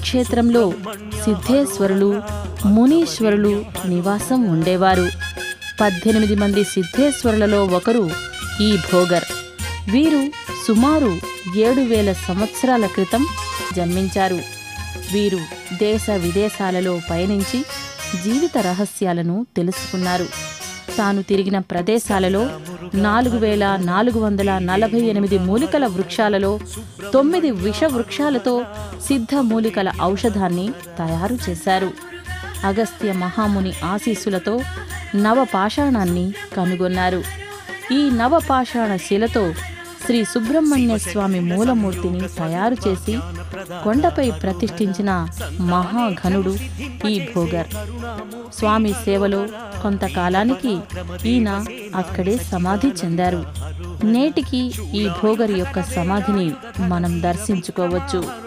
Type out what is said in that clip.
క్షేత్రంలో సిద్ధేశ్వరులు మునీశ్వరులు నివాసం ఉండేవారు పద్దెనిమిది మంది సిద్ధేశ్వరులలో ఒకరు ఈ భోగర్ వీరు సుమారు ఏడు వేల సంవత్సరాల క్రితం జన్మించారు వీరు దేశ విదేశాలలో పయనించి జీవిత రహస్యాలను తెలుసుకున్నారు తాను తిరిగిన ప్రదేశాలలో నాలుగు వేల నాలుగు వందల నలభై ఎనిమిది మూలికల వృక్షాలలో తొమ్మిది విష వృక్షాలతో సిద్ధ మూలికల ఔషధాన్ని తయారు చేశారు అగస్త్య మహాముని ఆశీస్సులతో నవపాషాణాన్ని కనుగొన్నారు ఈ నవపాషాణ శిలతో శ్రీ సుబ్రహ్మణ్య స్వామి మూలమూర్తిని తయారు చేసి కొండపై ప్రతిష్ఠించిన మహాఘనుడు ఈ భోగర్ స్వామి సేవలో కొంతకాలానికి ఈయన అక్కడే సమాధి చెందారు నేటికి ఈ భోగర్ యొక్క సమాధిని మనం దర్శించుకోవచ్చు